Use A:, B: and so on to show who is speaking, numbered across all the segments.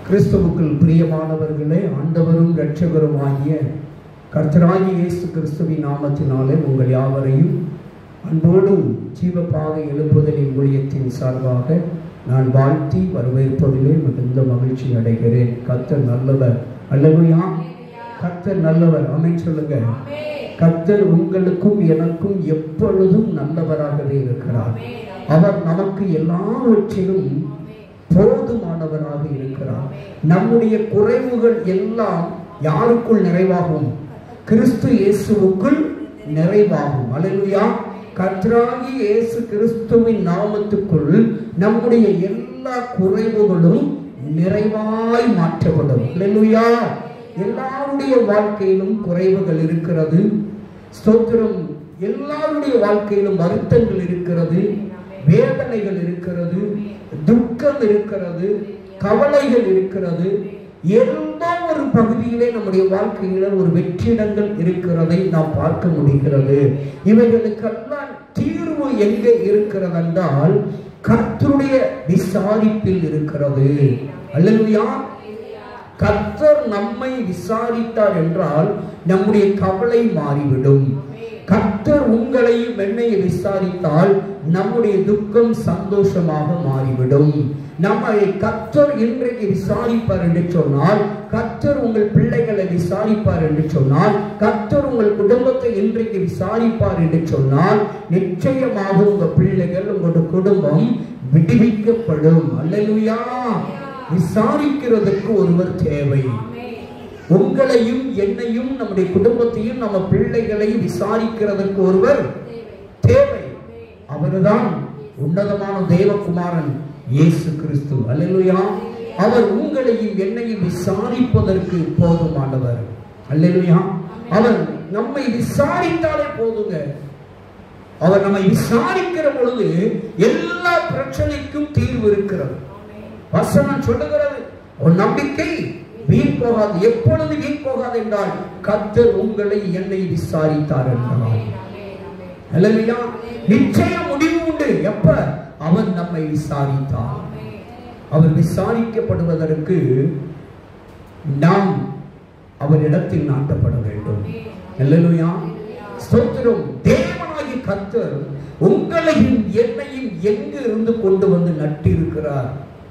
A: கிறிஸ்துவுக்குள் பிரியமானவர்களே ஆண்டவரும் இரட்சகரும் ஆகிய கர்த்தராகி இயேசு கிறிஸ்துவின் நாமத்தினாலே உங்கள் யாவரையும் அன்போடு ஜீவபாதை எழுப்புதலின் ஊழியத்தின் சார்பாக நான் வாழ்த்தி வரவேற்பதிலே மிகுந்த மகிழ்ச்சி அடைகிறேன் கர்த்தர் நல்லவர் அல்லவையா கர்த்தர் நல்லவர் அமேன் சொல்லுங்க கர்த்தர் உங்களுக்கும் எனக்கும் எப்பொழுதும் நல்லவராகவே இருக்கிறார் அவர் நமக்கு எல்லாவற்றிலும் போதுமானவராக இருக்கிறார் நம்முடைய குறைவுகள் எல்லாம் யாருக்குள் நிறைவாகும் கிறிஸ்து இயேசுவுக்குள் நிறைவாகும் அல்லேலூயா கர்த்தராகி இயேசு கிறிஸ்துவின் நாமத்துக்குள் நம்முடைய எல்லா குறைவுகளும் நிறைவாய் மாற்றப்படும் அல்லேலூயா எல்லாருடைய வாழ்க்கையிலும் குறைவுகள் இருக்கிறது ஸ்தோத்திரம் எல்லாருடைய வாழ்க்கையிலும் வருத்தங்கள் இருக்கிறது வேதனைகள் இருக்கிறது துக்கம் இருக்கிறது கவலைகள் இருக்கிறது எந்த ஒரு பகுதியிலே நம்முடைய வாழ்க்கையில ஒரு வெற்றிடங்கள் இருக்கிறதை நாம் பார்க்க முடிகிறது இவைகளுக்கெல்லாம் தீர்வு எங்கே இருக்கிறது என்றால் கர்த்தருடைய விசாரிப்பில் இருக்கிறது அல்லேலூயா கர்த்தர் நம்மை விசாரித்தார் என்றால் நம்முடைய கவலை மாறிவிடும் கர்த்தர் உங்களையும் என்னையை விசாரித்தால் நம்முடைய துக்கம் சந்தோஷமாக மாறிவிடும் நம்மை கர்த்தர் இன்றைக்கு விசாரிப்பார் என்று சொன்னால் கர்த்தர் உங்கள் பிள்ளைகளை விசாரிப்பார் என்று சொன்னால் கர்த்தர் உங்கள் குடும்பத்தை இன்றைக்கு விசாரிப்பார் என்று சொன்னால் நிச்சயமாக உங்க பிள்ளைகள் உங்களுடைய குடும்பம் விடுவிக்கப்படும் அல்லேலூயா விசாரிக்கிறதுக்கு ஒருவர் தேவை உங்களையும் என்னையும் நம்முடைய குடும்பத்தையும் நம்ம பிள்ளைகளையும் விசாரிக்கிறதற்கு ஒருவர் தேவை அவர்தான் உன்னதமான தேவகுமாரன் இயேசு கிறிஸ்து அல்லேலூயா அவர் உங்களையும் என்னையும் விசாரிப்பதற்கு போதுமானவர் அல்லேலூயா அவர் நம்மை விசாரித்தாலே போதுங்க அவர் நம்மை விசாரிக்கிற பொழுது எல்லா பிரச்சனைக்கும் தீர்வு இருக்கிறது வசனம் சொல்லுகிறது உன் நம்பிக்கை வீண் போகாது எப்பொழுது வீண் போகாது என்றால் கத்தர் உங்களை என்னை விசாரித்தார் என்றார் அல்லையா நிச்சயம் முடிவு உண்டு எப்ப அவர் நம்மை விசாரித்தார் அவர் விசாரிக்கப்படுவதற்கு நாம் அவரிடத்தில் நாட்டப்பட வேண்டும் அல்லையா ஸ்தோத்திரம் தேவனாகி கத்தர் உங்களையும் என்னையும் எங்கு இருந்து கொண்டு வந்து நட்டிருக்கிறார்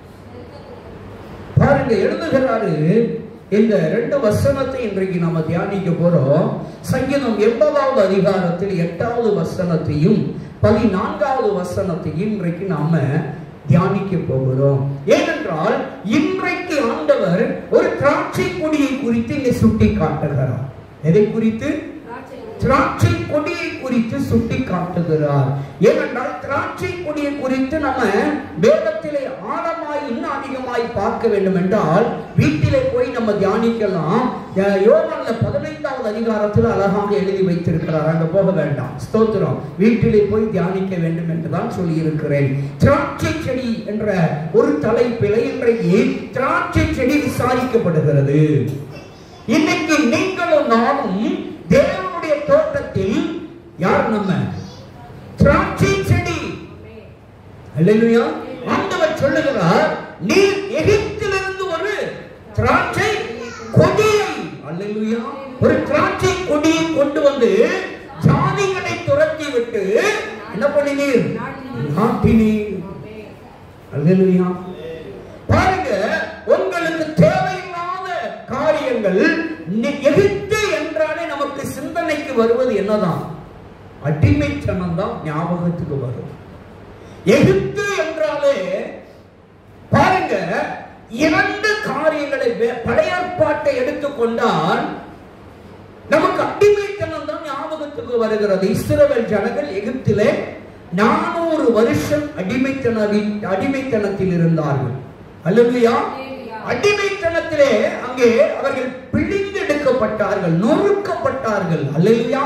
A: பாருங்க எழுதுகிறாரு இந்த ரெண்டு வசனத்தை இன்றைக்கு நாம தியானிக்க போறோம் சங்கீதம் எண்பதாவது அதிகாரத்தில் எட்டாவது வசனத்தையும் பதினான்காவது வசனத்தையும் இன்றைக்கு நாம தியானிக்க போகிறோம் ஏனென்றால் இன்றைக்கு ஆண்டவர் ஒரு திராட்சை கொடியை குறித்து இங்கே சுட்டி காட்டுகிறார் எதை குறித்து திராட்சை கொடியை குறித்து சுட்டி காட்டுகிறார் ஏனென்றால் திராட்சை கொடியை குறித்து நம்ம வேதத்திலே ஆழமாய் இன்னும் அதிகமாய் பார்க்க வேண்டும் என்றால் வீட்டிலே போய் நம்ம தியானிக்கலாம் யோகான்ல பதினைந்தாவது அதிகாரத்தில் அழகாக எழுதி வைத்திருக்கிறார் அங்க போக வேண்டாம் ஸ்தோத்திரம் வீட்டிலே போய் தியானிக்க வேண்டும் என்றுதான் சொல்லி இருக்கிறேன் திராட்சை செடி என்ற ஒரு தலைப்பிலை இன்றைக்கு திராட்சை செடி விசாரிக்கப்படுகிறது இன்னைக்கு நீங்களும் நானும் தேவனுடைய தோட்டத்தில் யார் நம்ம திராட்சை செடி அல்லேலூயா ஆண்டவர் சொல்லுகிறார் நீ எகிப்திலிருந்து ஒரு திராட்சை கொடியை அல்லேலூயா ஒரு திராட்சை கொடியை கொண்டு வந்து ஜாதிகளை துரத்தி விட்டு என்ன பண்ணினீர் நாட்டினீர் அல்லேலூயா பாருங்க உங்களுக்கு தேவையில்லாத காரியங்கள் எகிப்து என்றாலே நமக்கு சிந்தனைக்கு வருவது என்னதான் அடிமைத்தனம் தான் ஞாபகத்துக்கு வரும் எகிப்து என்றாலே பாருங்க இரண்டு காரியங்களை படையற்பாட்டை எடுத்துக்கொண்டால் நமக்கு அடிமைத்தனம் தான் ஞாபகத்துக்கு வருகிறது இஸ்ரவேல் ஜனங்கள் எகிப்திலே நானூறு வருஷம் அடிமைத்தன அடிமைத்தனத்தில் இருந்தார்கள் அல்லையா அடிமைத்தனத்திலே அங்கே அவர்கள் பிழிந்தெடுக்கப்பட்டார்கள் நொறுக்கப்பட்டார்கள் அல்லையா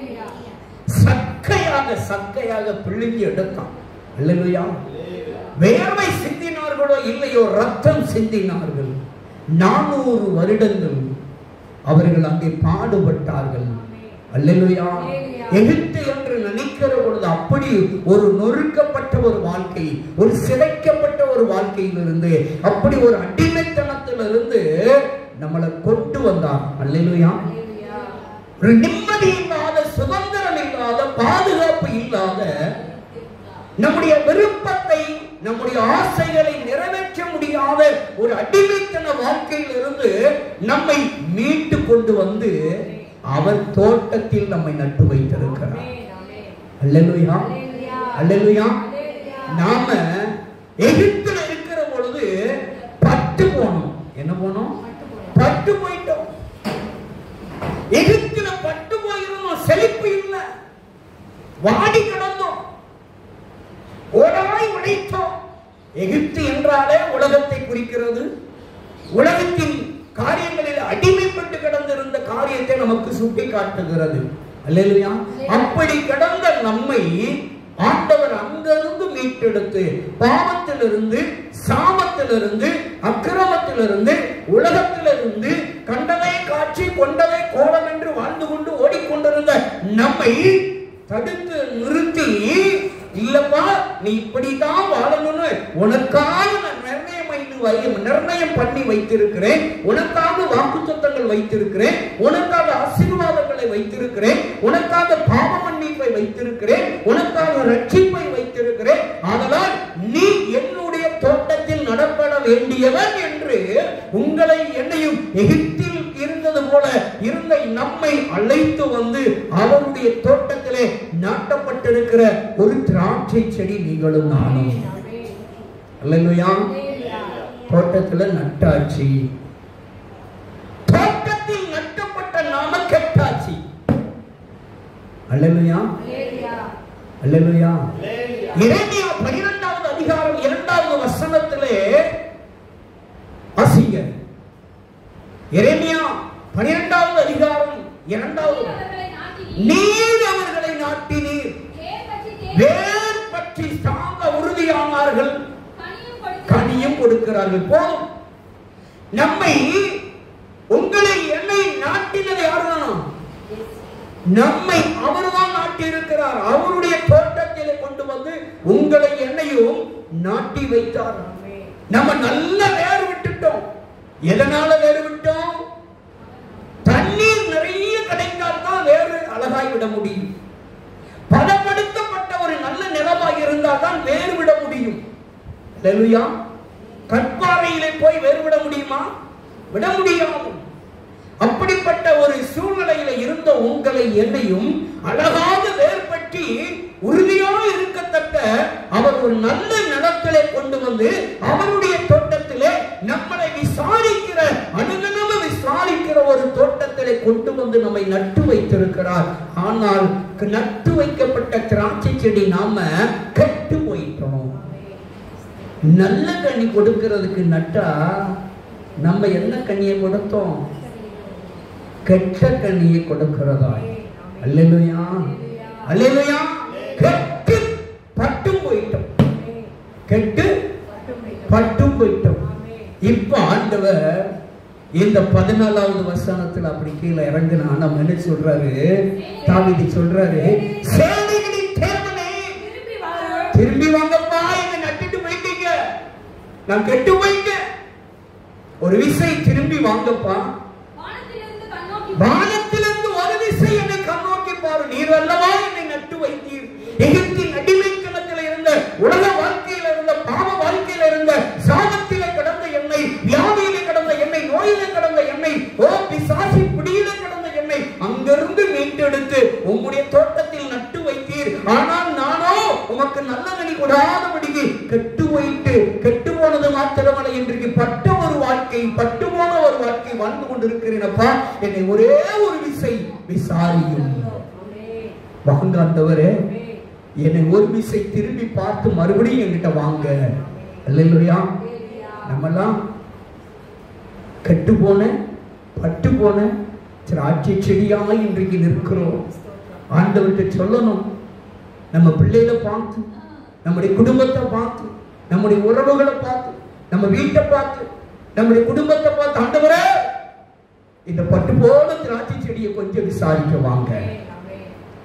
A: சக்கையாக சக்கையாக பிழிஞ்சு எடுத்தான் அல்லையா வேர்வை சிந்தினார்களோ இல்லையோ ரத்தம் சிந்தினார்கள் நானூறு வருடங்கள் அவர்கள் அங்கே பாடுபட்டார்கள் அல்லேலூயா
B: அல்லேலூயா.
A: எகிப்து என்று நினைக்கிற பொழுது அப்படி ஒரு நொறுக்கப்பட்ட ஒரு வாழ்க்கை ஒரு சிதைக்கப்பட்ட ஒரு வாழ்க்கையிலிருந்து அப்படி ஒரு அடிமைத்தனத்திலிருந்து நம்மளை கொண்டு வந்தார் அல்லேலூயா
B: Hallelujah.
A: ஒரு நிம்மதி இல்லாத சுதந்திரம் இல்லாத பாதுகாப்பு இல்லாத நம்முடைய விருப்பத்தை நம்முடைய ஆசைகளை நிறைவேற்ற முடியாத ஒரு அடிமைத்தன வாழ்க்கையிலிருந்து நம்மை மீட்டு கொண்டு வந்து அவர் தோட்டத்தில் நம்மை நட்டு வைத்திருக்கிறார்
B: Amen. Amen.
A: அல்லேலூயா
B: Hallelujah.
A: அல்லேலூயா
B: Hallelujah.
A: நாம எகிப்துல இருக்கிற பொழுது பட்டு போனோம் என்ன போனோம்
B: பட்டு போனோம்.
A: பட்டு போயிட்டோம் எகிப்துல பட்டு போயிருந்தோம் செழிப்பு இல்ல வாடி கிடந்தோம் ஓடாய் உழைத்தோம் எகிப்து என்றாலே உலகத்தை குறிக்கிறது உலகத்தின் காரியங்களில் அடிமைப்பட்டு கிடந்திருந்த காரியத்தை நமக்கு சுட்டி காட்டுகிறது அல்லேலூயா அப்படி கிடந்த நம்மை ஆண்டவர் அங்கிருந்து மீட்டெடுத்து பாவத்திலிருந்து சாபத்திலிருந்து அக்கிரமத்திலிருந்து உலகத்திலிருந்து கண்டதை காட்சி கொண்டதை கோலம் என்று வாழ்ந்து கொண்டு ஓடிக்கொண்டிருந்த நம்மை தடுத்து நிறுத்தி இல்லப்பா நீ இப்படிதான் வாழணும்னு உனக்காக நான் நிர்ணயம் பண்ணி வை- நிர்ணயம் பண்ணி வைத்திருக்கிறேன் உனக்காக வாக்குத்தத்தங்கள் வைத்திருக்கிறேன் உனக்காக ஆசீர்வாதங்களை வைத்திருக்கிறேன் உனக்காக பாவ மன்னிப்பை வைத்திருக்கிறேன் உனக்காக ரட்சிப்பை வைத்திருக்கிறேன் ஆதலால் நீ என்னுடைய தோட்டத்தில் நடப்பட வேண்டியவன் என்று உங்களை என்னையும் எகிப்தில் இருந்தது போல இருந்த நம்மை அழைத்து வந்து அவருடைய தோட்டத்திலே நாட்டப்பட்டிருக்கிற ஒரு திராட்சை செடி நீங்களும் நானும்
B: Amen.
A: அல்லேலூயா
B: Hallelujah.
A: தோட்டத்துல நட்டாச்சு தோட்டத்தில் நட்டப்பட்ட நாம கெட்டாச்சு அல்லேலூயா
B: Hallelujah.
A: அல்லேலூயா இறைமையா பனிரெண்டாவது அதிகாரம் இரண்டாவது வசனத்திலே வாசிங்க இறைமையா பனிரெண்டாவது அதிகாரம் இரண்டாவது
B: அவர்களை நாட்டினீர்.
A: நீர் அவர்களை நாட்டினீர்
B: வேர் பற்றி தேடி
A: வேர் பற்றி சாங்க உறுதியானார்கள்
B: கனியும் கொடுத்து
A: கனியும் கொடுக்கிறார்கள் போதும் நம்மை உங்களை என்னை நாட்டினது யாருதான் நம்மை அவர்தான் நாட்டி இருக்கிறார் அவருடைய தோட்டத்திலே கொண்டு வந்து உங்களை என்னையும் நாட்டி வைத்தார் நம்ம நல்ல வேர் விட்டுட்டோம் எதனால வேறு விட்டோம் தண்ணீர் நிறைய கிடைத்தால் தான் வேறு அழகாய் விட முடியும் பதப்படுத்தப்பட்ட ஒரு நல்ல நிலமாய் இருந்தால் தான் வேறு விட முடியும் அல்லேலூயா கற்பாறையிலே போய் வேறு விட முடியுமா விட முடியாது அப்படிப்பட்ட ஒரு சூழ்நிலையில இருந்த உங்களை என்னையும் அழகாக வேர்பற்றி உறுதியாக இருக்கத்தக்க அவர் ஒரு நல்ல நடத்திலே கொண்டு வந்து அவருடைய தோட்டத்திலே நம்மளை விசாரிக்கிற அனுகனம விசாரிக்கிற ஒரு தோட்டத்திலே கொண்டு வந்து நம்மை நட்டு வைத்திருக்கிறார் ஆனால் நட்டு வைக்கப்பட்ட திராட்சை செடி நாம கெட்டு போயிட்டோம் நல்ல கனி கொடுக்கிறதுக்கு நட்டா நம்ம என்ன கனியை கொடுத்தோம் கெட்ட கனியை கொடுக்கிறதாய் அல்லேலூயா அல்லேலூயா கெட்டு பட்டும் போயிட்டோம் கெட்டு பட்டும் போயிட்டோம் இப்ப ஆண்டவர் இந்த பதினாலாவது வசனத்துல அப்படி கீழே இறங்குனா நம்ம என்ன சொல்றாரு தாவிதி சொல்றாரு சேனைகளின் தேவனே
B: திரும்பி வாரும்.
A: திரும்பி வாங்கப்பா என்ன நட்டுட்டு போயிட்டீங்க நான் கெட்டு போயிட்டேன் ஒரு விசை திரும்பி வாங்கப்பா
B: வானத்திலிருந்து கண்ணோக்கி
A: வானத்திலிருந்து ஒரு விசை என்னை கண்ணோக்கி பாரு நீர் அல்லவா என்னை நட்டு வைத்தீர் எகிப்தின் அடிமைத்தனத்தில் இருந்த உலக வாழ்க்கையில இருந்த பாவ வாழ்க்கையில இருந்த சாபத்திலே கடந்த என்னை வியாதியிலே கடந்த என்னை நோயிலே கடந்த என்னை ஓ பிசாசி பிடியில கடந்த என்னை அங்கிருந்து மீட்டெடுத்து உம்முடைய தோட்டத்தில் நட்டு வைத்தீர் ஆனால் நானோ உமக்கு நல்ல கனி கொடாதபடிக்கு கெட்டு போயிட்டு கெட்டு போனது மாத்திரமல்ல இன்றைக்கு பட்ட ஒரு வாழ்க்கை பட்டு போன ஒரு வாழ்க்கை வாழ்ந்து கொண்டிருக்கிறேனப்பா என்னை ஒரே ஒரு விசை விசாரியும்
B: ஆமென்.
A: வாங்க ஆண்டவரே
B: ஆமென்.
A: என்னை ஒரு விசை திரும்பி பார்த்து மறுபடியும் என்கிட்ட வாங்க இல்லையா
B: ஹalleluya.
A: நம்மெல்லாம் கெட்டு போன பட்டு போன திராட்சை செடியாக இன்றைக்கு நிற்கிறோம் ஆண்டவர்கிட்ட சொல்லணும் நம்ம பிள்ளைகளை பார்த்து நம்முடைய குடும்பத்தை பார்த்து நம்முடைய உறவுகளை பார்த்து நம்ம வீட்டை பார்த்து நம்முடைய குடும்பத்தை பார்த்து ஆண்டவரே இந்த பட்டு போன திராட்சை செடியை கொஞ்சம் விசாரிக்க வாங்க
B: ஆமென்.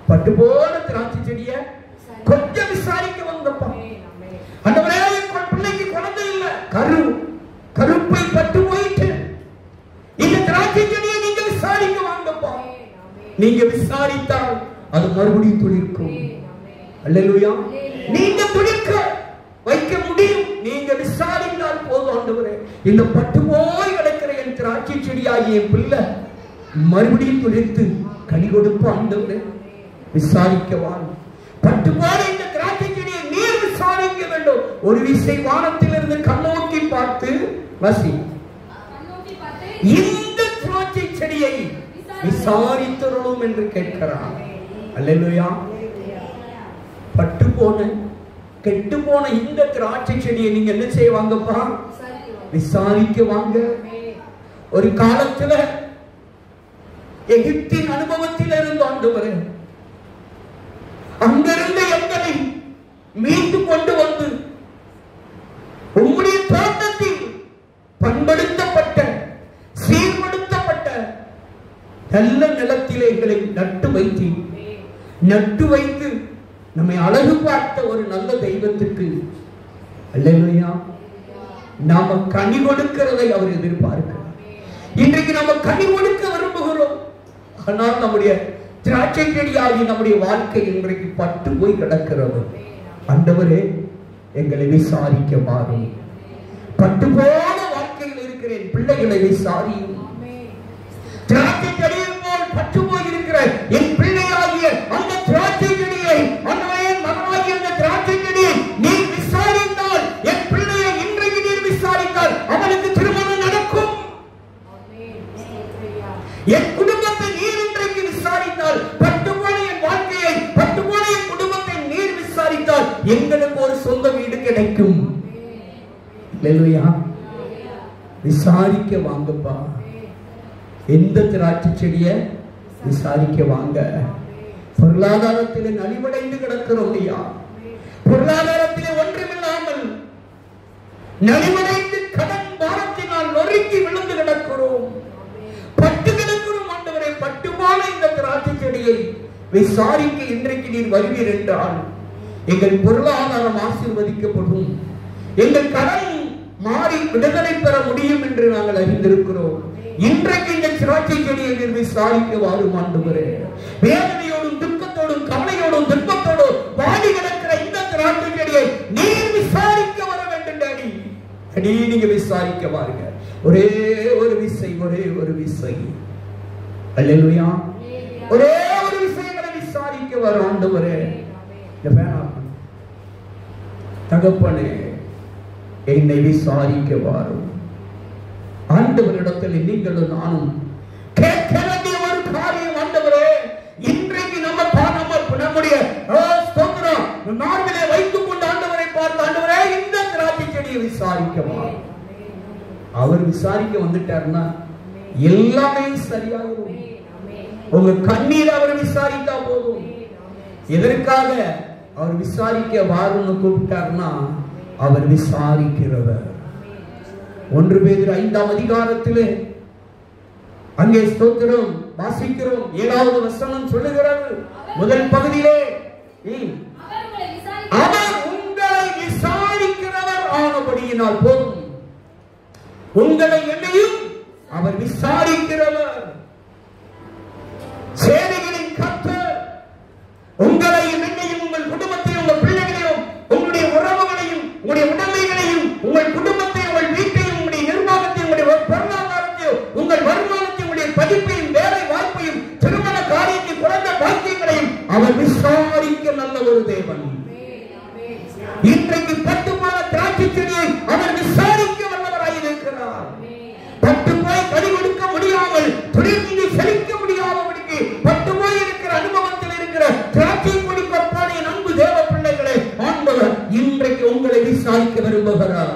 A: பட்டு போன திராட்சை செடிய கொஞ்சம் விசாரிக்க வந்தப்பா ஆண்டவரே என் பிள்ளைக்கு குழந்தை இல்ல கரு கருப்பை பட்டு போயிட்டு இந்த திராட்சை செடியை நீங்க விசாரிக்க வாங்கப்பா நீங்க விசாரித்தால் அது மறுபடியும் துளிர்க்கும் அல்லேலூயா நீங்க துளிர்க்க வைக்க முடியும் நீங்க விசாரித்தால் போதும் ஆண்டவரே இந்த பட்டு போய் கிடக்கிற என் திராட்சை செடியாகிய என் பிள்ளை மறுபடியும் துளிர்த்து கனி கொடுப்பு ஆண்டவரே விசாரிக்க வாங்க பட்டு போன இந்த திராட்சை செடியை நீர் விசாரிக்க வேண்டும் ஒரு விசை வானத்திலிருந்து கண்ணோக்கி பார்த்து வசி
B: கண்ணோக்கி பார்த்து
A: இந்த திராட்சை செடியை விசாரித்தருளும் என்று கேட்கிறான் அல்லேலூயா பட்டு போன கெட்டு போன இந்த திராட்சை செடியை நீங்க என்ன செய்வாங்கப்பா விசாரிக்க வாங்க ஒரு காலத்துல எகிப்தின் அனுபவத்தில் இருந்து ஆண்டவரே அங்கிருந்து எங்களை மீட்டு கொண்டு வந்து உம்முடைய தோட்டத்தில் பண்படுத்தப்பட்ட சீர்படுத்தப்பட்ட நல்ல நிலத்திலே எங்களை நட்டு வைத்து நட்டு வைத்து நம்மை அழகு பார்த்த ஒரு நல்ல தெய்வத்துக்கு அல்லையா நாம கனி கொடுக்கிறதை அவர் எதிர்பார்க்கிறார் இன்றைக்கு நம்ம கனி கொடுக்க விரும்புகிறோம் ஆனால் நம்முடைய திராட்சை செடியாகி நம்முடைய வாழ்க்கை இன்றைக்கு பட்டு போய் கிடக்கிறது ஆண்டவரே எங்களை விசாரிக்க மாறும் பட்டு போன வாழ்க்கையில் இருக்கிறேன் பிள்ளைகளை விசாரியும் திராட்சை செடியில் போல் பட்டு போயிருக்கிற என் பிள்ளையாகிய அந்த திராட்சை செடியை அன்னையே மகனாகிய அந்த திராட்சை செடியை நீ விசாரித்தால் என் பிள்ளையை இன்றைக்கு நீர் விசாரித்தால் அவனுக்கு திருமணம் நடக்கும் என் குடும்பத்தை நீர் இன்றைக்கு விசாரித்தால் பட்டு போன என் வாழ்க்கையை பட்டு போன என் குடும்பத்தை நீர் விசாரித்தால் எங்களுக்கு ஒரு சொந்த வீடு கிடைக்கும் இல்லையா விசாரிக்க வாங்கப்பா எந்த திராட்சை செடிய விசாரிக்க வாங்க பொருளாதாரத்திலே நலிவடைந்து கிடக்கிறோம் ஐயா பொருளாதாரத்திலே ஒன்றுமில்லாமல் நலிவடைந்து கடன் பாரத்தினால் நொறுக்கி விழுந்து கிடக்கிறோம் பட்டு கிடக்கிறோம் ஆண்டவரை பட்டு போல இந்த திராட்சை செடியை விசாரிக்க இன்றைக்கு நீர் வருவீர் என்றால் எங்கள் பொருளாதாரம் ஆசீர்வதிக்கப்படும் எங்கள் கடன் மாறி விடுதலை பெற முடியும் என்று நாங்கள் அறிந்திருக்கிறோம் இன்றைக்கு இந்த திராட்சை செடியை நீர் விசாரிக்க வாரும் ஆண்டவரே வேதனையோடும் துக்கத்தோடும் கவலையோடும் துன்பத்தோடும் வாடி கிடக்கிற இந்த திராட்சை செடியை நீர் விசாரிக்க வர வேண்டும் டாடி அடி நீங்க விசாரிக்க பாருங்க ஒரே ஒரு விசை ஒரே ஒரு விசை அல்லேலூயா ஒரே ஒரு விஷயங்களை விசாரிக்க வர ஆண்டவரே இந்த வேணாம் தகப்பனே என்னை விசாரிக்க வாரும் ஆண்டவரிடத்தில் நீங்களும் நானும் கேட்க வேண்டிய ஒரு காரியம் ஆண்டவரே இன்றைக்கு நம்ம பா- நம்ம நம்முடைய ஆ, ஸ்தோத்திரம் மார்பிலே வைத்துக் கொண்டு ஆண்டவரை பார்த்து ஆண்டவரே இந்த திராட்சை செடியை விசாரிக்க வாரும் அவர் விசாரிக்க வந்துட்டாருன்னா எல்லாமே சரியாகும் உங்க கண்ணீர் அவர் விசாரித்தா போதும் எதற்காக அவர் விசாரிக்க வாருன்னு கூப்பிட்டாருன்னா அவர் விசாரிக்கிறவர் ஒன்று பேர் ஐந்தாம் அதிகாரத்திலே அங்கே ஸ்தோத்திரம் வாசிக்கிறோம் ஏழாவது வசனம் சொல்லுகிறது முதல் பகுதியிலே ம்,
B: அவர் உங்களை விசாரிக்க
A: அவர் உங்களை விசாரிக்கிறவர் ஆனபடியினால் போதும் உங்களை என்னையும் அவர் விசாரிக்கிறவர் சேனைகளின் கர்த்தர் உங்களையும் என்னையும் உங்கள் குடும்பத்தையும் உங்கள் பிள்ளைகளையும் உங்களுடைய உறவுகளையும் உங்களுடைய உடைமைகளையும் உங்கள் குடும்பத்தை உங்கள் வீட்டையும் உங்களுடைய நிர்வாகத்தையும் உங்களுடைய பொருளாதாரத்தையும் உங்கள் வருமானத்தையும் உங்களுடைய படிப்பையும் வேலை வாய்ப்பையும் திருமண காரியத்தை குழந்தை பாக்கியங்களையும் அவர் விசாரிக்க நல்ல ஒரு தேவன் இன்றைக்கு பட்டு போன திராட்சை செடியை அவர் விசாரிக்க வல்லவராயிருக்கிறார் பட்டு போய் கனி கொடுக்க முடியாமல் துணிந்து செழிக்க முடியாதபடிக்கு பட்டு போய் இருக்கிற அனுபவத்தில் இருக்கிற திராட்சை கொடி பற்பான என் அன்பு தேவ பிள்ளைகளே ஆண்டவர் இன்றைக்கு உங்களை விசாரிக்க விரும்புகிறார்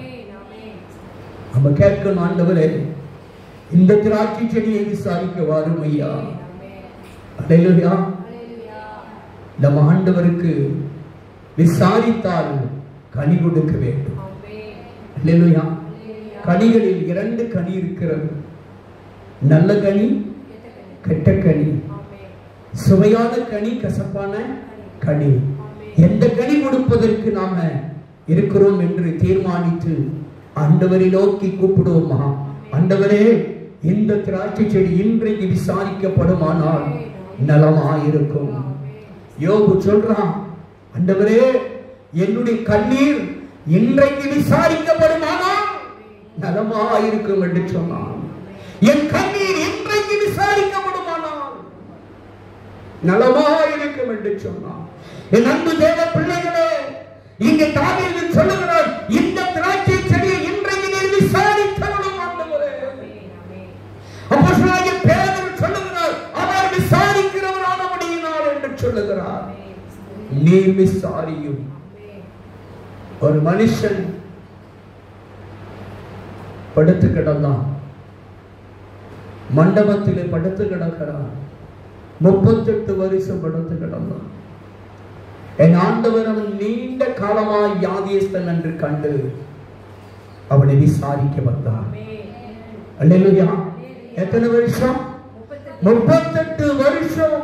A: நம்ம கேட்கணும் ஆண்டவரே இந்த திராட்சை செடியை விசாரிக்க வாரும் ஐயா அல்லேலூயா நம்ம ஆண்டவருக்கு விசாரித்தால் கனி கொடுக்க வேண்டும் அல்லேலூயா கனிகளில் இரண்டு கனி இருக்கிறது நல்ல கனி கெட்ட கனி சுவையான கனி கசப்பான கனி எந்த கனி கொடுப்பதற்கு நாம இருக்கிறோம் என்று தீர்மானித்து ஆண்டவரை நோக்கி கூப்பிடுவோமா ஆண்டவரே இந்த திராட்சை செடி இன்றைக்கு விசாரிக்கப்படுமானால் நலமாயிருக்கும் யோபு சொல்றான் ஆண்டவரே என்னுடைய கண்ணீர் இன்றைக்கு விசாரிக்கப்படுமானால் நலமாயிருக்கும் என்று சொன்னான் என் கண்ணீர் இன்றைக்கு விசாரிக்கப்படுமானால் நலமாயிருக்கும் என்று சொன்னான் என் அன்பு தேவ பிள்ளைகளே இங்கே தாவீது சொல்லுகிறார் இந்த திராட்சை செடியை இன்றைக்கு நீர் விசாரித்தருளும் ஆண்டவரே அப்போஸ்தலனாகிய பேதுரு சொல்லுகிறார் அவர் விசாரிக்கிறவரானபடியினால் என்று சொல்லுகிறார் நீர் விசாரியும் ஒரு மனுஷன் படுத்து கிடந்தான் மண்டபத்திலே படுத்து கிடக்கிறான் முப்பத்தெட்டு வருஷம் படுத்து கிடந்தான் என் ஆண்டவர் அவன் நீண்ட காலமாய் யாதியஸ்தன் என்று கண்டு அவனை விசாரிக்க வந்தான் அல்லேலூயா எத்தனை வருஷம் முப்பத்தெட்டு வருஷம்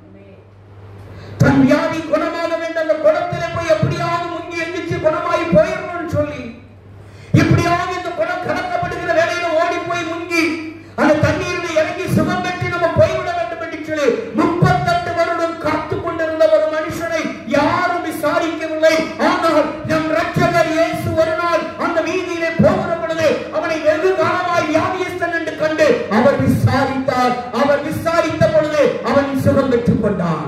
A: தன் வியாதி குணமாக வேண்டும் அந்த குளத்திலே போய் எப்படியாவது முங்கி எந்திரிச்சு குணமாகி போயிடணும்னு சொல்லி இப்படியாவது இந்த குளம் கடக்கப்படுகிற வேலையில ஓடி போய் முங்கி அந்த தண்ணீரில் இறங்கி சுகம் பெற்று நம்ம போய்விட வேண்டும் என்று சொல்லி முப்பத்தெட்டு வருடம் காத்து கொண்டிருந்த ஒரு மனுஷனை யாரும் விசாரிக்கவில்லை ஆனால் நம் ரட்சகர் இயேசு ஒரு நாள் அந்த வீதியிலே போகிற பொழுது அவனை வெகு காலமாய் வியாதியஸ்தன் என்று கண்டு அவர் விசாரித்தார் அவர் விசாரித்த பொழுது அவன் சுகம் பெற்றுக் கொண்டான்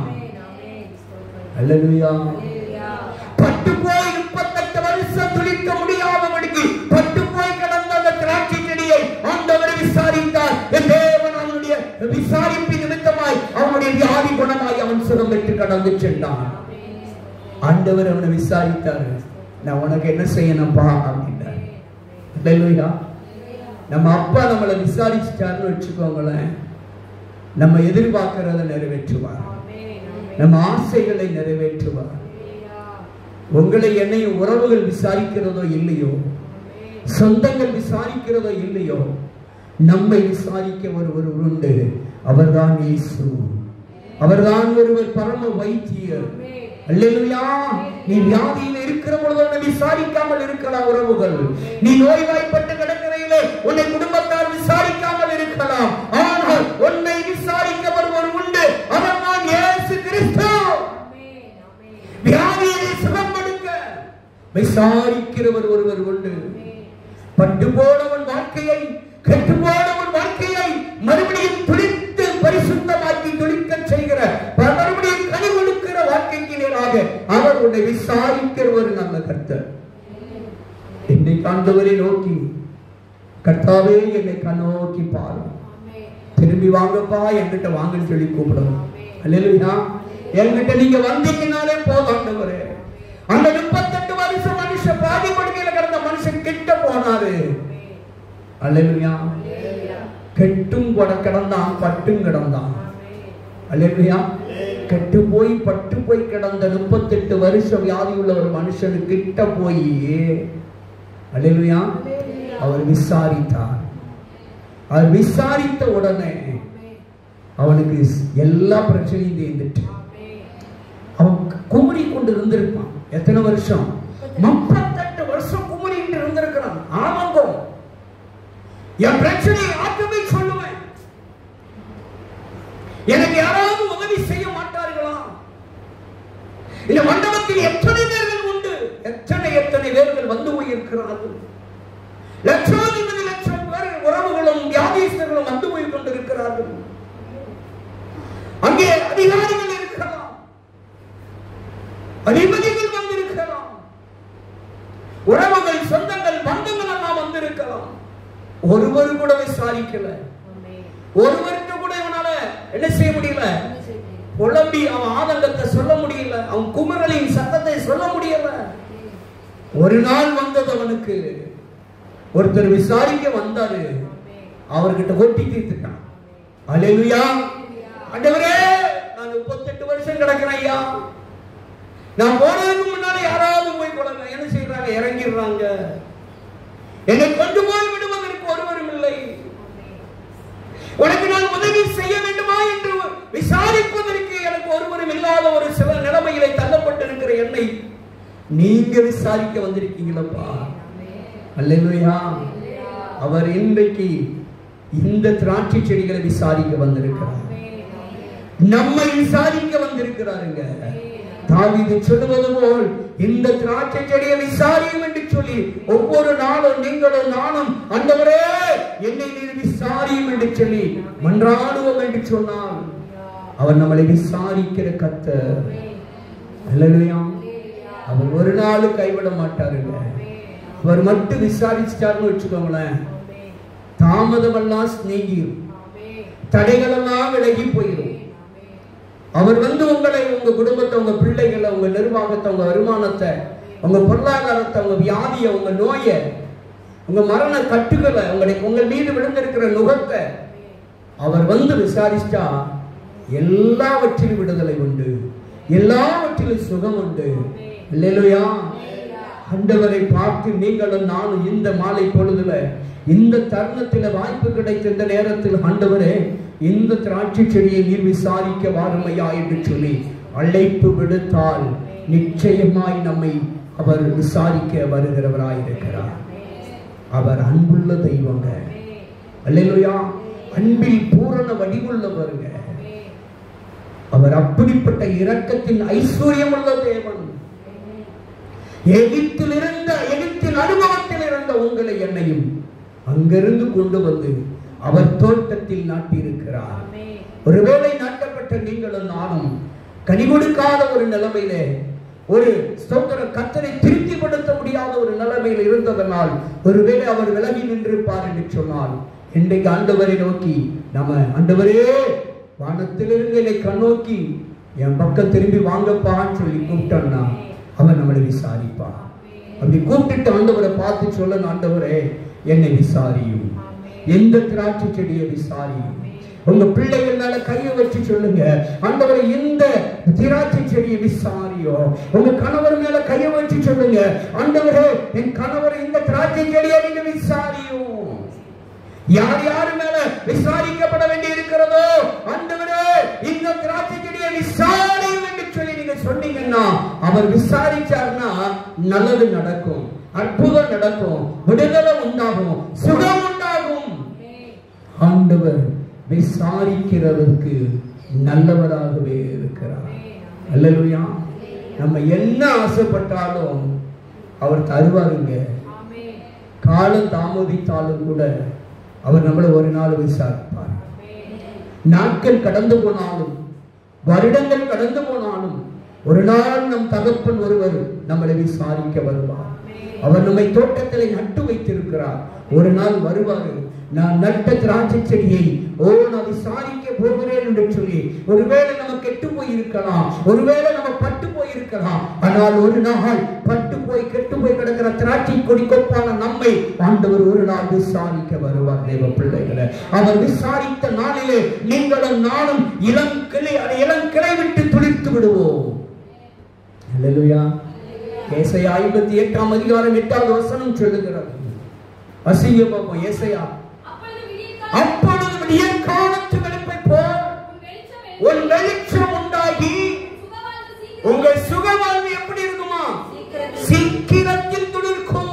A: அல்லேலூயா பட்டு போய் முப்பத்தெட்டு வருஷம் துளிக்க முடியாதபடிக்கு பட்டு போய் கிடந்த அந்த திராட்சை செடியை ஆண்டவர் விசாரித்தார் என் தேவன் அவனுடைய விசாரிப்பின் நிமித்தமாய் அவனுடைய வியாதி குணமாய் அவன் சுகம் பெற்று கடந்து சென்றான் ஆண்டவர் அவனை விசாரித்தார் நான் உனக்கு என்ன செய்யணும்பா அப்படின்றார் அல்லேலூயா நம்ம அப்பா நம்மளை விசாரிச்சுட்டாருன்னு வச்சுக்கோங்களேன் நம்ம எதிர்பார்க்கிறத நிறைவேற்றுவார் நம்ம ஆசைகளை நிறைவேற்றுவார் உங்களை என்னையும் உறவுகள் விசாரிக்கிறதோ இல்லையோ சொந்தங்கள் விசாரிக்கிறதோ இல்லையோ நம்மை விசாரிக்க ஒருவர் உண்டு அவர்தான் இயேசு அவர்தான் ஒருவர் பரம வைத்தியர் அல்லேலூயா நீ வியாதியில் இருக்கிற பொழுது உன்னை விசாரிக்காமல் இருக்கலாம் உறவுகள் நீ நோய்வாய்ப்பட்டு கிடக்கிறையிலே உன்னை குடும்பத்தார் விசாரிக்காமல் இருக்கலாம் ஆனால் உன்னை விசாரிக்க ஒருவர் உண்டு அவர்தான் இயேசு கிறிஸ்து வியாதியை சுகம் கொடுக்க விசாரிக்கிறவர் ஒருவர் உண்டு பட்டு போனவன் வாழ்க்கையை கெட்டு போனவன் வாழ்க்கையை மறுபடியும் துளித்து பரிசுத்தமாக்கி துளிக்க செய்கிற மறுபடியும் கனி கொடுக்கிற வாழ்க்கைக்கு நேராக அவர் உன்னை விசாரிக்கிற ஒரு நல்ல கர்த்தர் என்னை காண்பவரை நோக்கி கர்த்தாவே என்னை கண்ணோக்கி பாரு திரும்பி வாங்கப்பா என்கிட்ட வாங்கன்னு சொல்லி கூப்பிடுவோம் அல்லேலூயா என்கிட்ட நீங்க வந்தீங்கனாலே போதும் ஆண்டவரே அந்த முப்பத்தெட்டு வருஷம் மனுஷன் பாதி படுக்கையில கிடந்த மனுஷன் கிட்ட போனாரு அல்லேலூயா கெட்டும் கொட கிடந்தான் பட்டும் கிடந்தான் அல்லேலூயா கெட்டு போய் பட்டு போய் கிடந்த முப்பத்தெட்டு வருஷம் வியாதி உள்ள ஒரு மனுஷனு கிட்ட போய் அல்லேலூயா அவர் விசாரித்தார் அவர் விசாரித்த உடனே அவனுக்கு எல்லா பிரச்சனையும் தீர்ந்துட்டு அவன் குமரி கொண்டு இருந்திருப்பான் எத்தனை வருஷம் முப்பத்தெட்டு வருஷம் குமரிட்டு இருந்திருக்கிறான் ஆமாங்கோ என் பிரச்சனையை ஆற்றுமே சொல்லுவேன் எனக்கு யாராவது உதவி செய்ய மாட்டார்களா இந்த மண்டபத்தில் எத்தனை பேர்கள் உண்டு எத்தனை எத்தனை பேர்கள் வந்து போயிருக்கிறார்கள் லட்சாதிபதி லட்சம் பேர் உறவுகளும் வியாதிஸ்தர்களும் வந்து போய் கொண்டிருக்கிறார்கள் அங்கே அதிகாரிகள் இருக்கலாம் அதிபதிகள் வந்திருக்கலாம் உறவுகள் சொந்தங்கள் பந்தங்கள் எல்லாம் வந்திருக்கலாம் ஒருவர் கூட விசாரிக்கல ஒருவருக்கு கூட இவனால என்ன செய்ய முடியல புலம்பி அவன் ஆனந்தத்தை சொல்ல முடியல அவன் குமரலின் சத்தத்தை சொல்ல முடியல ஒரு நாள் வந்தது அவனுக்கு ஒருத்தர் விசாரிக்க வந்தாரு அவர்கிட்ட ஒட்டி தீர்த்துட்டான் அலையுயா ஆண்டவரே நான் முப்பத்தெட்டு வருஷம் கிடக்கிறேன் ஐயா நான் போறதுக்கு முன்னாடி யாராவது போய் கொள்ளுங்க என்ன செய்யறாங்க இறங்கிடுறாங்க என்னை கொண்டு போய் விடுவதற்கு ஒருவரும் இல்லை உனக்கு நான் உதவி செய்ய வேண்டுமா என்று விசாரிப்பதற்கு நீங்க விசாரிக்க வந்திருக்கீங்களப்பா அல்லேலூயா அவர் இன்றைக்கு இந்த திராட்சை செடிகளை விசாரிக்க வந்திருக்கிறார் நம்மை விசாரிக்க வந்திருக்கிறாருங்க தாவீது சொல்லுவது போல் இந்த திராட்சை செடியை விசாரியும் என்று சொல்லி ஒவ்வொரு நாளும் நீங்களும் நானும் அந்தவரே என்னை நீர் விசாரியும் என்று சொல்லி மன்றாடுவோம் என்று சொன்னால் அவர் நம்மளை விசாரிக்கிற கத்தர் அல்லேலூயா அவர் ஒரு நாளும் கைவிட மாட்டாருங்க அவர் மட்டும் விசாரிச்சிட்டாருன்னு வச்சுக்கோங்களேன் தாமதமெல்லாம் சிநேகியும் தடைகளெல்லாம் விலகி போயிடும் அவர் வந்து உங்களை உங்க குடும்பத்தை உங்க பிள்ளைகளை உங்க நிர்வாகத்தை உங்க வருமானத்தை உங்க பொருளாதாரத்தை உங்க வியாதியை உங்க நோயை உங்க மரண கட்டுகளை உங்களுடைய உங்கள் மீது விழுந்திருக்கிற நுகத்தை அவர் வந்து விசாரிச்சா எல்லாவற்றிலும் விடுதலை உண்டு எல்லாவற்றிலும் சுகம் உண்டு இல்லையா ஆண்டவரை பார்த்து நீங்களும் நானும் இந்த மாலை பொழுதுல இந்த தருணத்தில் வாய்ப்பு கிடைத்த இந்த நேரத்தில் ஆண்டவரே இந்த திராட்சை செடியை நீர் விசாரிக்க வாருமையா என்று சொல்லி அழைப்பு விடுத்தால் நிச்சயமாய் நம்மை அவர் விசாரிக்க வருகிறவராய் இருக்கிறார் அவர் அன்புள்ள தெய்வங்க அல்லேலூயா அன்பில் பூரண வடிவுள்ளவருங்க அவர் அப்படிப்பட்ட இரக்கத்தின் ஐஸ்வர்யம் உள்ள தேவன் எகிப்தில் இருந்த எகிப்தின் அனுபவத்தில் இருந்த உங்களை என்னையும் அங்கிருந்து கொண்டு வந்து அவர் தோட்டத்தில் நாட்டியிருக்கிறார் ஒருவேளை நாட்டப்பட்ட நீங்களும் நானும் கனி கொடுக்காத ஒரு நிலைமையிலே ஒரு ஸ்தோத்திர கத்தரை திருப்திப்படுத்த முடியாத ஒரு நிலைமையில் இருந்ததனால் ஒருவேளை அவர் விலகி நின்றிருப்பார் என்று சொன்னால் இன்றைக்கு ஆண்டவரை நோக்கி நம்ம ஆண்டவரே வானத்திலிருந்து என்னை கண்ணோக்கி என் பக்கம் திரும்பி வாங்கப்பான்னு சொல்லி கூப்பிட்டோம்னா அவர் நம்மளை விசாரிப்பார் அப்படி கூப்பிட்டு ஆண்டவரை பார்த்து சொல்ல ஆண்டவரே என்னை விசாரியும் எந்த திராட்சை செடியை விசாரியும் உங்க பிள்ளைகள் மேல கையை வச்சு சொல்லுங்க ஆண்டவரை இந்த திராட்சை செடியை விசாரியோ உங்க கணவர் மேல கையை வச்சு சொல்லுங்க ஆண்டவரே என் கணவர் இந்த திராட்சை செடியை நீங்க விசாரியும் யார் யார் மேல விசாரிக்கப்பட வேண்டி இருக்கிறதோ ஆண்டவரே இந்த திராட்சை செடியை விசாரியும் என்று சொல்லி நீங்க சொன்னீங்கன்னா அவர் விசாரிச்சார்னா நல்லது நடக்கும் அற்புதம் நடக்கும் விடுதலை உண்டாகும் சுகம் உண்டாகும் ஆண்டவர் விசாரிக்கிறதற்கு நல்லவராகவே இருக்கிறார் அல்லேலூயா நம்ம என்ன ஆசைப்பட்டாலும் அவர் தருவாருங்க காலம் தாமதித்தாலும் கூட அவர் நம்மளை ஒரு நாள் விசாரிப்பார் நாட்கள் கடந்து போனாலும் வருடங்கள் கடந்து போனாலும் ஒரு நாள் நம் தகப்பன் ஒருவர் நம்மளை விசாரிக்க வருவார் அவர் நம்மை தோட்டத்தில் நட்டு வைத்திருக்கிறார் ஒரு நாள் வருவார் நான் நட்ட திராட்சை செடியை ஓ நான் விசாரிக்க போகிறேன் என்று சொல்லி ஒருவேளை நம்ம கெட்டு போய் இருக்கலாம் ஒருவேளை நம்ம பட்டு போய் இருக்கலாம் ஆனால் ஒரு நாள் பட்டு போய் கெட்டு போய் கிடக்கிற திராட்சை கொடி கொப்பான நம்மை ஆண்டவர் ஒரு நாள் விசாரிக்க வருவார் தேவ பிள்ளைகளை அவர் விசாரித்த நாளிலே நீங்களும் நானும் இளம் கிளை இளம் கிளை விட்டு துளிர்த்து விடுவோம் அல்லேலூயா ஏசையா ஐம்பத்தி எட்டாம் அதிகாரம் எட்டாவது வசனம் சொல்லுகிறது வசிங்க பார்ப்போம் ஏசையா
B: அப்பொழுது விடியற்காலம்
A: அப்பொழுது விடிய காலத்து வெளுப்பை போல்
B: உன் வெளிச்சம்
A: உன் வெளிச்சம் உண்டாகி
B: சுகவாழ்வு சீக்கிரம்
A: உங்கள் சுகவாழ்வு எப்படி இருக்குமா சீக்கிரத்தில் துளிர்க்கும்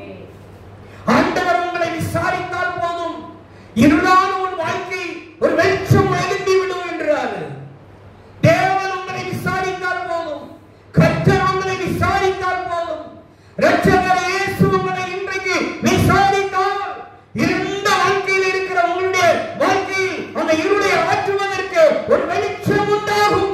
A: ஆண்டவர் உங்களை விசாரித்தால் போதும் இருளான உன் வாழ்க்கை ஒரு வெளிச்சம் எழுப்பி விடும் என்றார் தேவன் உங்களை விசாரித்தால் போதும் கர்த்தர் உங்களை விசாரித்தால் போதும் ரட்சகர் இயேசு உங்களை இன்றைக்கு விசாரித்தால் இருந்த வாழ்க்கையில் இருக்கிற உங்களுடைய வாழ்க்கையில் அந்த இருளை ஆற்றுவதற்கு ஒரு வெளிச்சம் உண்டாகும்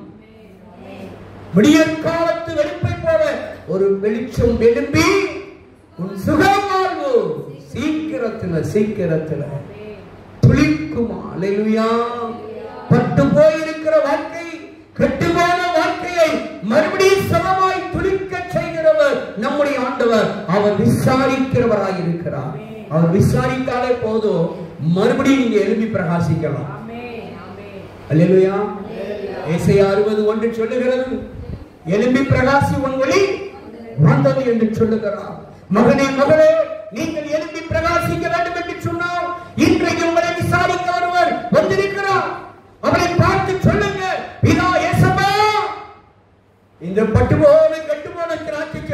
A: விடியற் காலத்து வெளிப்பை போல ஒரு வெளிச்சம் எழும்பி உன் சுகமாழ்வு சீக்கிரத்துல சீக்கிரத்துல துளிக்குமா அலையுயா பட்டு போயிருக்கிற வாழ்க்கை கெட்டுப்போன வாழ்க்கையை மறுபடியும் சமமாய் துளிக்க செய்கிறவர் நம்முடைய ஆண்டவர் அவர் விசாரிக்கிறவராய் இருக்கிறார் அவர் விசாரித்தாலே போதும் மறுபடியும் நீங்க எழுப்பி பிரகாசிக்கலாம் அல்லேலூயா ஏசாயா அறுபது ஒன்று சொல்லுகிறது எழும்பி பிரகாசி உன் ஒளி வந்தது என்று சொல்லுகிறார் மகனே மகளே நீங்கள் எழும்பி பிரகாசிக்க வேண்டும் என்று சொன்னால் இன்றைக்கு உங்களை விசாரிக்க ஒருவர் வந்திருக்கிறார் அவரை பார்த்து சொல்லுங்க இதா ஏசப்பா இந்த பட்டு போன கட்டு போன திராட்சை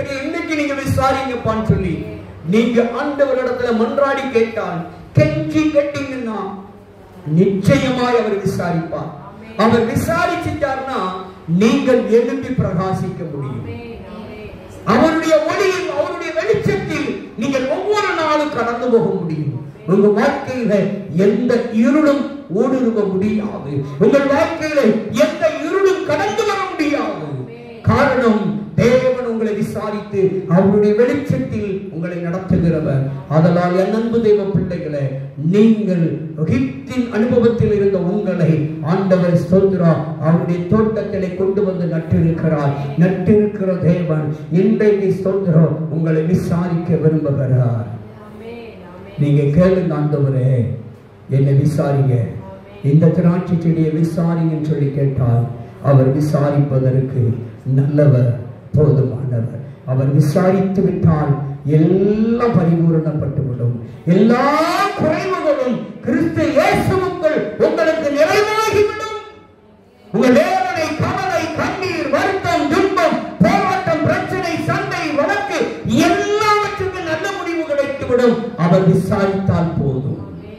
A: நீங்க ஆண்டவரிடத்துல மன்றாடி கேட்டால் கெஞ்சி கேட்டீங்கன்னா நிச்சயமாய் அவர் விசாரிப்பார் அவர் விசாரிச்சிட்டார்னா நீங்கள் எழுப்பி பிரகாசிக்க முடியும் அவருடைய ஒளியில் அவருடைய வெளிச்சத்தில் நீங்கள் ஒவ்வொரு நாளும் கடந்து போக முடியும் உங்க வாழ்க்கையில எந்த இருளும் ஊடுருவ முடியாது உங்கள் வாழ்க்கையில எந்த இருளும் கடந்து வர முடியாது காரணம் தேவன் உங்களை விசாரித்து அவருடைய வெளிச்சத்தில் உங்களை நடத்துகிறவர் அதனால் என் அன்பு தெய்வ பிள்ளைகளே நீங்கள் எகிப்தின் அனுபவத்தில் இருந்த உங்களை ஆண்டவர் ஸ்தோத்திரா அவருடைய தோட்டத்திலே கொண்டு வந்து நட்டிருக்கிறார் நட்டிருக்கிற தேவன் இன்றைக்கு ஸ்தோத்திரம் உங்களை விசாரிக்க விரும்புகிறார் நீங்க கேளுங்க ஆண்டவரே என்னை விசாரிங்க இந்த திராட்சை செடியை விசாரிங்கன்னு சொல்லி கேட்டால் அவர் விசாரிப்பதற்கு நல்லவர் போதுமானவர் அவர் விசாரித்து விட்டால் எல்லாம் பரிபூரணப்பட்டு விடும் எல்லா குறைவுகளும் கிறிஸ்து இயேசுவுக்குள் உங்களுக்கு நிறைவாகிவிடும் உங்கள் வேதனை கவலை கண்ணீர் வருத்தம் துன்பம் போராட்டம் பிரச்சனை சண்டை வழக்கு எல்லாவற்றுக்கும் நல்ல முடிவு கிடைத்துவிடும் அவர் விசாரித்தால் போதும்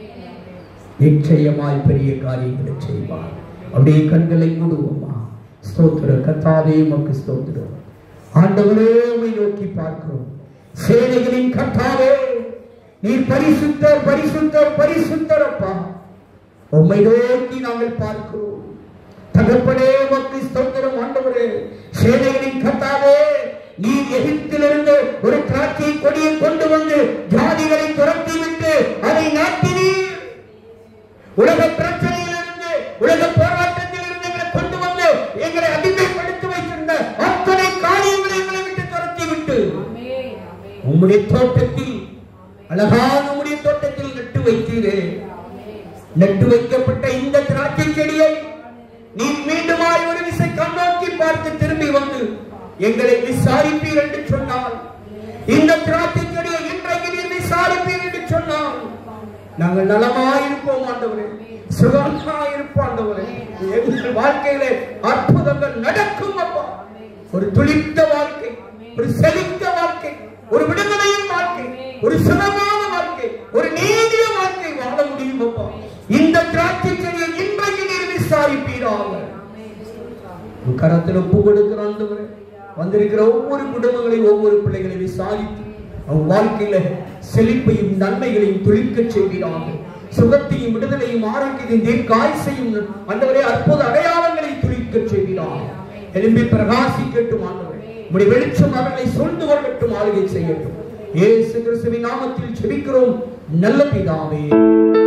A: நிச்சயமாய் பெரிய காரியங்களை செய்வார் அப்படியே கண்களை மூடுவோமா ஸ்தோத்திர கத்தாவே உமக்கு ஸ்தோத்திரம் ஆண்டவரே உம்மை நோக்கி பார்க்கிறோம் சேனைகளின் கத்தாவே நீர் பரிசுத்தர் பரிசுத்தர் பரிசுத்தர் அப்பா உம்மை நோக்கி நாங்கள் பார்க்கிறோம் தகப்பனே உமக்கு ஸ்தோத்திரம் ஆண்டவரே சேனைகளின் கத்தாவே நீ எகிப்திலிருந்து ஒரு திராட்சை கொடியை கொண்டு வந்து ஜாதிகளை துரத்தி விட்டு அதை நாட்டினீர் உலக பிரச்சனையிலிருந்து உலக போராட்டத்திலிருந்து எங்களை கொண்டு வந்து எங்களை அடிமைப்படுத்தி வைத்திருந்த அத்தனை காரியங்களை எங்களை விட்டு துரத்தி விட்டு உம்முடைய தோட்டத்தில் அழகான உம்முடைய தோட்டத்தில் நட்டு வைத்தீரே நட்டு வைக்கப்பட்ட இந்த திராட்சை செடியை நீ மீண்டுமாய் ஒரு விசை கண்ணோக்கி பார்த்து திரும்பி வந்து எங்களை விசாரிப்பீர் என்று சொன்னால் இந்த திராட்சை செடியை இன்றைக்கு நீர் விசாரிப்பீர் என்று சொன்னால் நாங்கள் நலமாயிருப்போம் ஆண்டவரே சுகமாயிருப்போம் ஆண்டவரே எங்கள் வாழ்க்கையிலே அற்புதங்கள் நடக்கும் அப்பா ஒரு துளித்த வாழ்க்கை ஒரு செழித்த வாழ்க்கை ஒரு விடுதலையின் வாழ்க்கை ஒரு சுகமான வாழ்க்கை ஒரு நீதிய வாழ்க்கை வாழ முடியும் அப்பா இந்த திராட்சை செடியை இன்றைக்கு நீர் விசாரிப்பீராக உன் கரத்தில் ஒப்பு கொடுக்கிற ஆண்டவரே வந்திருக்கிற ஒவ்வொரு குடும்பங்களையும் ஒவ்வொரு பிள்ளைகளை விசாரித்து அவன் வாழ்க்கையில செழிப்பையும் நன்மைகளையும் துளிக்க செய்கிறாங்க சுகத்தையும் விடுதலையும் ஆரோக்கியத்தையும் தீர்க்காய்ச்சையும் அந்தவரே அற்புத அடையாளங்களை துளிக்க செய்கிறாங்க எழும்பி பிரகாசிக்கட்டும் ஆண்டவரே உடைய வெளிச்சம் அவர்களை சூழ்ந்து கொள்ளட்டும் ஆளுகை செய்யட்டும் இயேசு கிறிஸ்துவின் நாமத்தில் செபிக்கிறோம் நல்ல பிதாவே